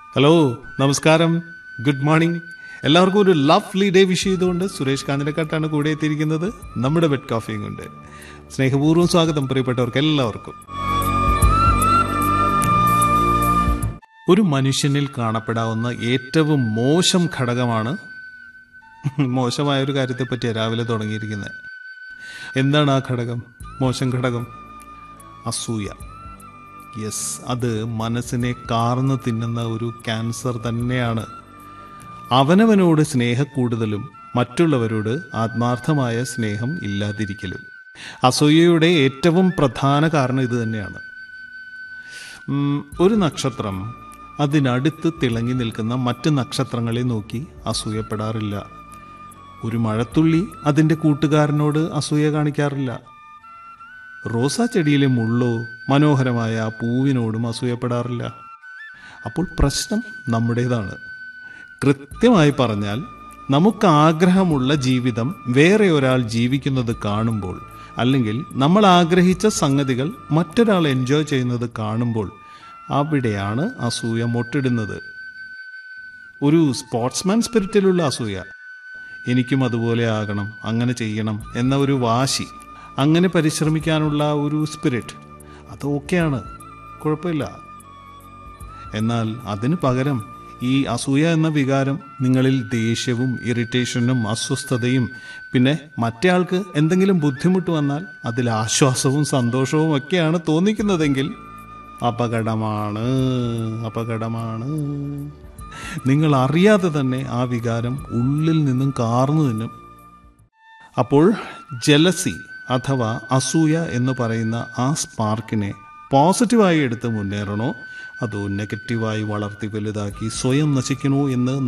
hello നമസ്കാരം good morning എല്ലാവർക്കും ഒരു ലവ്ലി ഡേ വിഷ് ചെയ്തുകൊണ്ട് സുരേഷ് കാഞ്ഞിരക്കാട്ടാണ് കൂടെ എത്തിയിരിക്കുന്നത് നമ്മുടെ ബെഡ് കോഫിയും കൊണ്ട് സ്നേഹപൂർവ്വം സ്വാഗതം പ്രിയപ്പെട്ടവർക്ക് എല്ലാവർക്കും ഒരു മനുഷ്യനിൽ കാണപ്പെടാവുന്ന ഏറ്റവും മോശം ഘടകമാണ് മോശമായ ഒരു കാര്യത്തെപ്പറ്റി രാവിലെ തുടങ്ങിയിരിക്കുന്നത് എന്താണ് ആ ഘടകം മോശം ഘടകം അസൂയ യെസ് അത് മനസ്സിനെ കാർന്ന് തിന്നുന്ന ഒരു ക്യാൻസർ തന്നെയാണ് അവനവനോട് സ്നേഹക്കൂടുതലും മറ്റുള്ളവരോട് ആത്മാർത്ഥമായ സ്നേഹം ഇല്ലാതിരിക്കലും അസൂയയുടെ ഏറ്റവും പ്രധാന കാരണം ഇത് തന്നെയാണ് ഉം, ഒരു നക്ഷത്രം അതിനടുത്ത് തിളങ്ങി നിൽക്കുന്ന മറ്റ് നക്ഷത്രങ്ങളെ നോക്കി അസൂയപ്പെടാറില്ല ഒരു മഴത്തുള്ളി അതിൻ്റെ കൂട്ടുകാരനോട് അസൂയ കാണിക്കാറില്ല റോസാ ചെടിയിലെ മുള്ളോ മനോഹരമായ ആ പൂവിനോടും അസൂയപ്പെടാറില്ല അപ്പോൾ പ്രശ്നം നമ്മുടേതാണ് കൃത്യമായി പറഞ്ഞാൽ നമുക്ക് ആഗ്രഹമുള്ള ജീവിതം വേറെ ഒരാൾ ജീവിക്കുന്നത് കാണുമ്പോൾ അല്ലെങ്കിൽ നമ്മൾ ആഗ്രഹിച്ച സംഗതികൾ മറ്റൊരാൾ എൻജോയ് ചെയ്യുന്നത് കാണുമ്പോൾ അവിടെയാണ് അസൂയ മൊട്ടിടുന്നത് ഒരു സ്പോർട്സ്മാൻ സ്പിരിറ്റിലുള്ള അസൂയ എനിക്കും അതുപോലെ ആകണം അങ്ങനെ ചെയ്യണം എന്ന ഒരു വാശി അങ്ങനെ പരിശ്രമിക്കാനുള്ള ഒരു സ്പിരിറ്റ് അത് ഓക്കെയാണ് കുഴപ്പമില്ല എന്നാൽ അതിന് പകരം ഈ അസൂയ എന്ന വികാരം നിങ്ങളിൽ ദേഷ്യവും ഇറിറ്റേഷനും അസ്വസ്ഥതയും പിന്നെ മറ്റേ ആൾക്ക് എന്തെങ്കിലും ബുദ്ധിമുട്ട് വന്നാൽ അതിൽ ആശ്വാസവും സന്തോഷവും ഒക്കെയാണ് തോന്നിക്കുന്നതെങ്കിൽ അപകടമാണ് അപകടമാണ് നിങ്ങൾ അറിയാതെ തന്നെ ആ വികാരം ഉള്ളിൽ നിന്നും കാർന്നു തിന്നും അപ്പോൾ ജലസി അഥവാ അസൂയ എന്ന് പറയുന്ന ആ സ്പാർക്കിനെ പോസിറ്റീവായി എടുത്ത് മുന്നേറണോ അതോ നെഗറ്റീവായി വളർത്തി വലുതാക്കി സ്വയം നശിക്കണോ എന്ന്